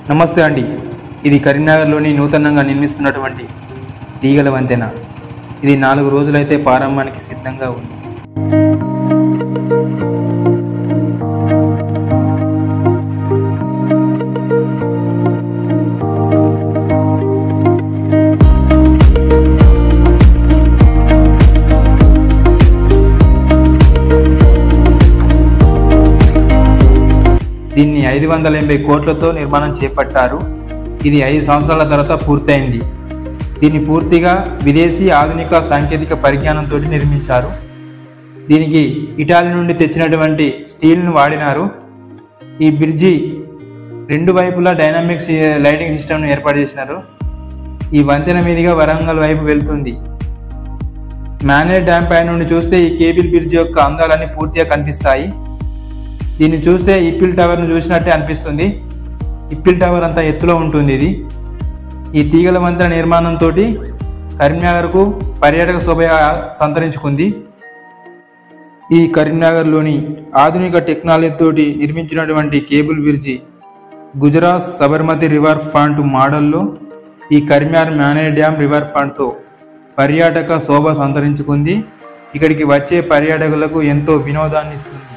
నమస్తే అండి ఇది కరీంనగర్లోని నూతనంగా నిర్మిస్తున్నటువంటి తీగల వంతెన ఇది నాలుగు రోజులైతే ప్రారంభానికి సిద్ధంగా ఉంది దీన్ని ఐదు వందల ఎనభై కోట్లతో నిర్మాణం చేపట్టారు ఇది ఐదు సంవత్సరాల తర్వాత పూర్తయింది దీన్ని పూర్తిగా విదేశీ ఆధునిక సాంకేతిక పరిజ్ఞానంతో నిర్మించారు దీనికి ఇటాలీ నుండి తెచ్చినటువంటి స్టీల్ను వాడినారు ఈ బ్రిడ్జి రెండు వైపులా డైనామిక్స్ లైటింగ్ సిస్టమ్ను ఏర్పాటు చేసినారు ఈ వంతెన మీదుగా వరంగల్ వైపు వెళ్తుంది మ్యానేర్ డ్యామ్ పై నుండి చూస్తే ఈ కేబుల్ బ్రిడ్జ్ యొక్క అందాలన్నీ పూర్తిగా కనిపిస్తాయి దీన్ని చూస్తే ఇప్పిల్ టవర్ను చూసినట్టే అనిపిస్తుంది ఇప్పిల్ టవర్ అంత ఎత్తులో ఉంటుంది ఇది ఈ తీగల వంతెన నిర్మాణంతో కరీంనగర్కు పర్యాటక శోభ సంతరించుకుంది ఈ కరీంనగర్లోని ఆధునిక టెక్నాలజీతోటి నిర్మించినటువంటి cable bridge Gujarat Sabarmati river front మోడల్లో ఈ కరీంనగర్ మ్యానే డ్యామ్ రివర్ ఫ్రంట్తో పర్యాటక శోభ సంతరించుకుంది ఇక్కడికి వచ్చే పర్యాటకులకు ఎంతో వినోదాన్ని ఇస్తుంది